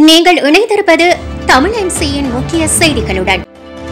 நீங்கள் இணைந்திருப்பது தமிழ் எம்சியின் முக்கிய செய்திகளுடன்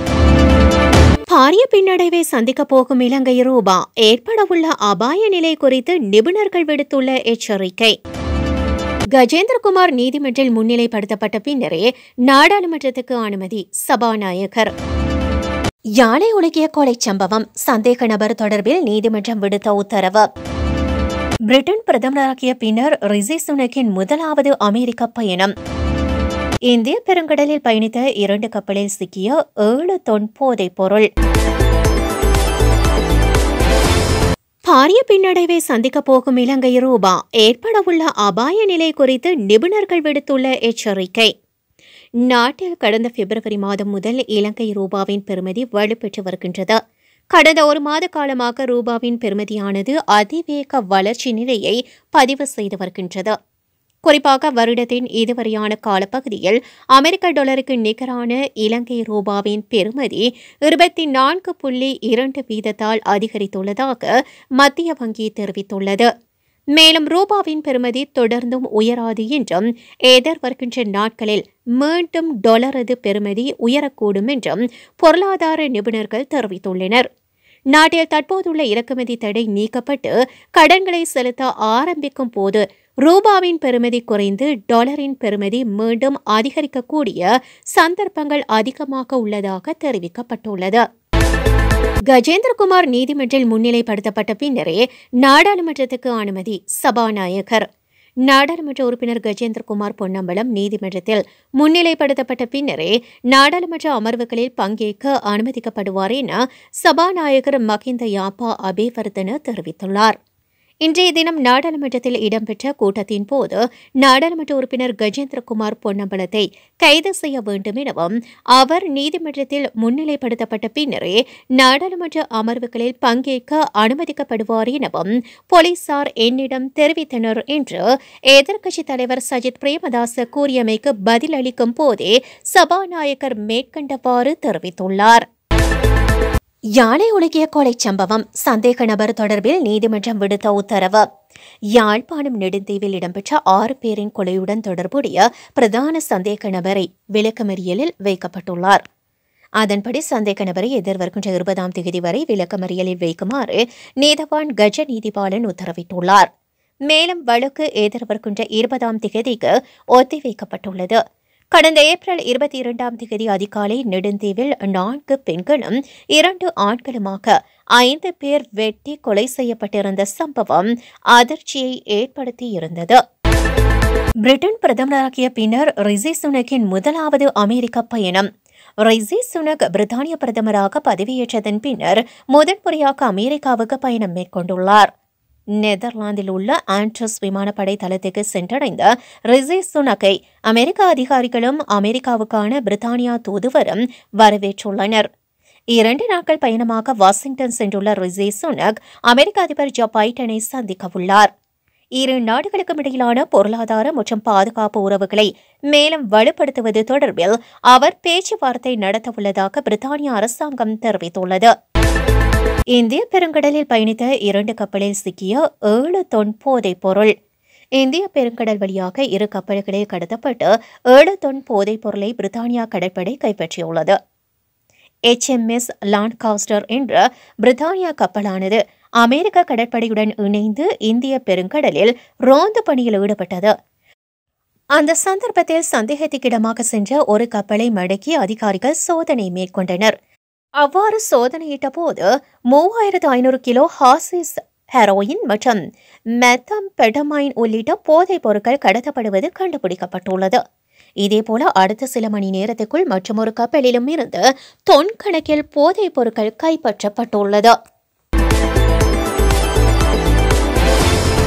பாரிய பின்னடைவை சந்திக்கப் போகும் இலங்கை ரூபா ஏற்படவுள்ள அபாய நிலை குறித்து நிபுணர்கள் விடுத்துள்ள எச்சரிக்கை கஜேந்திரகுமார் நீதிமன்றில் முன்னிலைப்படுத்தப்பட்ட பின்னரே நாடாளுமன்றத்துக்கு அனுமதி சபாநாயகர் யாழை உலகிய கொலை சம்பவம் சந்தேக நபர் தொடர்பில் நீதிமன்றம் விடுத்த உத்தரவு பிரிட்டன் பிரதமராகிய பின்னர் ரிஷி சுனக்கின் முதலாவது அமெரிக்க பயணம் இந்திய பெருங்கடலில் பயணித்த இரண்டு கப்பலில் சிக்கிய ஏழு தொன் போதைப் பொருள் பாரிய பின்னடைவை சந்திக்கப் போகும் இலங்கை ரூபா ஏற்படவுள்ள அபாய நிலை குறித்து நிபுணர்கள் விடுத்துள்ள எச்சரிக்கை நாட்டில் கடந்த பிப்ரவரி மாதம் முதல் இலங்கை ரூபாவின் பெறுமதி வலுப்பெற்று வருகின்றது கடந்த ஒரு மாத காலமாக ரூபாவின் பெறுமதியானது அதிவேக வளர்ச்சி நிலையை பதிவு செய்து வருகின்றது குறிப்பாக வருடத்தின் இதுவரையான காலப்பகுதியில் அமெரிக்க டாலருக்கு நிகரான இலங்கை ரூபாவின் பெறுமதி இருபத்தி நான்கு புள்ளி இரண்டு வீதத்தால் அதிகரித்துள்ளதாக மத்திய வங்கி தெரிவித்துள்ளது மேலும் ரூபாவின் பெறுமதி தொடர்ந்தும் உயராது என்றும் எதிர்வருகின்ற நாட்களில் மீண்டும் டாலரது பெறுமதி உயரக்கூடும் என்றும் பொருளாதார நிபுணர்கள் தெரிவித்துள்ளனர் நாட்டில் தற்போதுள்ள இறக்குமதி தடை நீக்கப்பட்டு கடன்களை செலுத்த ஆரம்பிக்கும் போது ரூபாவின் பெறுமதி குறைந்து டாலரின் பெறுமதி மீண்டும் அதிகரிக்கக்கூடிய சந்தர்ப்பங்கள் அதிகமாக உள்ளதாக தெரிவிக்கப்பட்டுள்ளது கஜேந்திரகுமார் நீதிமன்றில் முன்னிலைப்படுத்தப்பட்ட பின்னரே நாடாளுமன்றத்துக்கு அனுமதி சபாநாயகர் நாடாளுமன்ற உறுப்பினர் கஜேந்திரகுமார் பொன்னம்பலம் நீதிமன்றத்தில் முன்னிலைப்படுத்தப்பட்ட பின்னரே நாடாளுமன்ற அமர்வுகளில் பங்கேற்க அனுமதிக்கப்படுவார் என சபாநாயகர் மகிந்த யாப்பா அபேவர்தன தெரிவித்துள்ளார் இன்றைய தினம் நாடாளுமன்றத்தில் இடம்பெற்ற கூட்டத்தின் போது நாடாளுமன்ற உறுப்பினர் கஜேந்திரகுமார் பொன்னம்பலத்தை கைது செய்ய வேண்டும் எனவும் அவர் நீதிமன்றத்தில் முன்னிலைப்படுத்தப்பட்ட பின்னரே நாடாளுமன்ற அமர்வுகளில் பங்கேற்க அனுமதிக்கப்படுவார் எனவும் போலீசார் என்னிடம் தெரிவித்தனர் என்று எதிர்க்கட்சித் தலைவர் சஜித் பிரேமதாச கூறியமைக்கு பதிலளிக்கும் போதே சபாநாயகர் மேற்கண்டவாறு தெரிவித்துள்ளார் யாழை உலகிய கொலை சம்பவம் சந்தேக நபர் தொடர்பில் நீதிமன்றம் விடுத்த உத்தரவு யாழ்ப்பாணம் நெடுந்தீவில் இடம்பெற்ற ஆறு பேரின் கொலையுடன் தொடர்புடைய பிரதான சந்தேக நபரை விளக்கமறியலில் வைக்கப்பட்டுள்ளார் அதன்படி சந்தேக நபரை எதிர்வருகின்ற இருபதாம் தேதி வரை விளக்கமறியலில் வைக்குமாறு நீதவான் கஜ நீதிபாலன் உத்தரவிட்டுள்ளார் மேலும் வழக்கு எதிர்வருகின்ற இருபதாம் தேதிக்கு ஒத்திவைக்கப்பட்டுள்ளது கடந்த ஏப்ரல் இருபத்தி இரண்டாம் தேதி அதிகாலை நெடுந்தீவில் நான்கு பெண்களும் இரண்டு ஆண்களுமாக ஐந்து பேர் வெட்டி கொலை செய்யப்பட்டிருந்த சம்பவம் அதிர்ச்சியை ஏற்படுத்தியிருந்தது பிரிட்டன் பிரதமராகிய பின்னர் ரிஷி சுனக்கின் முதலாவது அமெரிக்க பயணம் ரிஷி சுனக் பிரித்தானிய பிரதமராக பதவியேற்றதன் பின்னர் முதன்முறையாக அமெரிக்காவுக்கு பயணம் மேற்கொண்டுள்ளார் நெதர்லாந்தில் உள்ள ஆண்ட்ரஸ் விமானப்படை தளத்துக்கு சென்றடைந்த ரிஷி சுனக்கை அமெரிக்க அதிகாரிகளும் அமெரிக்காவுக்கான பிரித்தானியா தூதுவரும் வரவேற்றுள்ளனர் இரண்டு நாட்கள் பயணமாக வாஷிங்டன் சென்றுள்ள ரிஷி சுனக் அமெரிக்க அதிபர் ஜோ பைடனை சந்திக்க உள்ளார் இரு நாடுகளுக்கும் இடையிலான பொருளாதார மற்றும் பாதுகாப்பு உறவுகளை மேலும் வலுப்படுத்துவது தொடர்பில் அவர் பேச்சுவார்த்தை நடத்தவுள்ளதாக பிரித்தானிய அரசாங்கம் தெரிவித்துள்ளது இந்திய பெருங்கடலில் பயணித்த இரண்டு கப்பலில் சிக்கிய ஏழு தொன் போதைப் பொருள் இந்திய பெருங்கடல் வழியாக இரு கப்பல்களில் கடத்தப்பட்டு ஏழு தொன் போதைப் பொருளை பிரித்தானியா கடற்படை கைப்பற்றியுள்ளது எச்எம்எஸ் லான்காஸ்டர் என்ற பிரித்தானியா கப்பலானது அமெரிக்க கடற்படையுடன் இணைந்து இந்திய பெருங்கடலில் ரோந்து பணியில் ஈடுபட்டது அந்த சந்தர்ப்பத்தில் சந்தேகத்துக்கிடமாக சென்ற ஒரு கப்பலை மடக்கி அதிகாரிகள் சோதனை மேற்கொண்டனர் அவ்வாறு சோதனையிட்ட போது மூவாயிரத்து ஐநூறு கிலோ ஹாசிஸ் ஹெரோயின் மற்றும் மெத்தம்பெடமைன் உள்ளிட்ட போதைப் பொருட்கள் கடத்தப்படுவது கண்டுபிடிக்கப்பட்டுள்ளது இதேபோல அடுத்த சில மணி நேரத்துக்குள் மற்றொரு கப்பலிலும் இருந்து தொன் கணக்கில் போதைப் பொருட்கள் கைப்பற்றப்பட்டுள்ளது